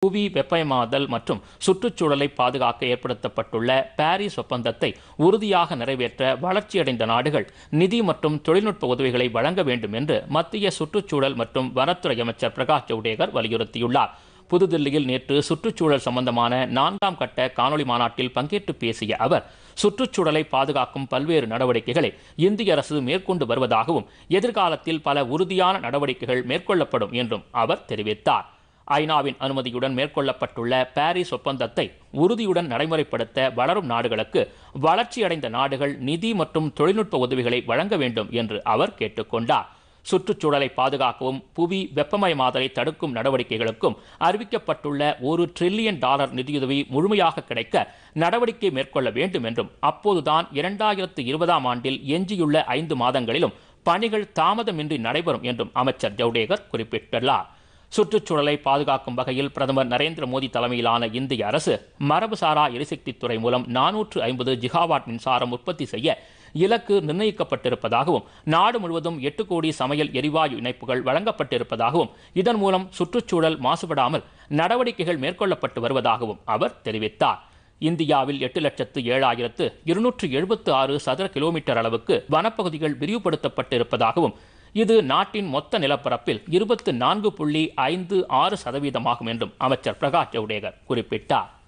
புவி வெப்பமயமாதல் மற்றும் சுற்றுச்சூழலை பாதுகாக்க ஏற்படுத்தப்பட்டுள்ள பாரிஸ் ஒப்பந்தத்தை உறுதியாக நிறைவேற்ற வளர்ச்சியடைந்த நாடுகள் நிதி மற்றும் தொழில்நுட்ப உதவிகளை வழங்க வேண்டும் என்று மத்திய சுற்றுச்சூழல் மற்றும் வனத்துறை அமைச்சர் பிரகாஷ் ஜவடேகர் வலியுறுத்தியுள்ளார் புதுதில்லியில் நேற்று சுற்றுச்சூழல் சம்பந்தமான நான்காம் கட்ட காணொலி மாநாட்டில் பங்கேற்று பேசிய அவர் சுற்றுச்சூழலை பாதுகாக்கும் பல்வேறு நடவடிக்கைகளை இந்திய அரசு மேற்கொண்டு வருவதாகவும் எதிர்காலத்தில் பல உறுதியான நடவடிக்கைகள் மேற்கொள்ளப்படும் என்றும் அவர் தெரிவித்தார் ஐநாவின் அனுமதியுடன் மேற்கொள்ளப்பட்டுள்ள பாரிஸ் ஒப்பந்தத்தை உறுதியுடன் நடைமுறைப்படுத்த வளரும் நாடுகளுக்கு வளர்ச்சியடைந்த நாடுகள் நிதி மற்றும் தொழில்நுட்ப உதவிகளை வழங்க வேண்டும் என்று அவர் கேட்டுக்கொண்டார் சுற்றுச்சூழலை பாதுகாக்கவும் புவி வெப்பமயமாதலை தடுக்கும் நடவடிக்கைகளுக்கும் அறிவிக்கப்பட்டுள்ள ஒரு டிரில்லியன் டாலர் நிதியுதவி முழுமையாக கிடைக்க நடவடிக்கை மேற்கொள்ள வேண்டும் என்றும் அப்போதுதான் இரண்டாயிரத்து இருபதாம் ஆண்டில் எஞ்சியுள்ள ஐந்து மாதங்களிலும் பணிகள் தாமதமின்றி நடைபெறும் என்றும் அமைச்சர் ஜவடேகர் குறிப்பிட்டுள்ளார் சுற்றுச்சூழலை பாதுகாக்கும் வகையில் பிரதமர் நரேந்திர மோடி தலைமையிலான இந்திய அரசு மரபுசாரா எரிசக்தி துறை மூலம் நானூற்று ஐம்பது ஜிகாவாட் மின்சாரம் உற்பத்தி செய்ய இலக்கு நிர்ணயிக்கப்பட்டிருப்பதாகவும் நாடு முழுவதும் எட்டு கோடி சமையல் எரிவாயு இணைப்புகள் வழங்கப்பட்டிருப்பதாகவும் இதன் மூலம் சுற்றுச்சூழல் மாசுபடாமல் நடவடிக்கைகள் மேற்கொள்ளப்பட்டு வருவதாகவும் அவர் தெரிவித்தார் இந்தியாவில் எட்டு லட்சத்து ஏழாயிரத்து இருநூற்று எழுபத்து ஆறு சதுர கிலோமீட்டர் அளவுக்கு வனப்பகுதிகள் விரிவுபடுத்தப்பட்டிருப்பதாகவும் இது நாட்டின் மொத்த நிலப்பரப்பில் இருபத்து நான்கு புள்ளி ஐந்து ஆறு சதவீதமாகும் என்றும் அமைச்சர் பிரகாஷ் ஜவடேகர் குறிப்பிட்டார்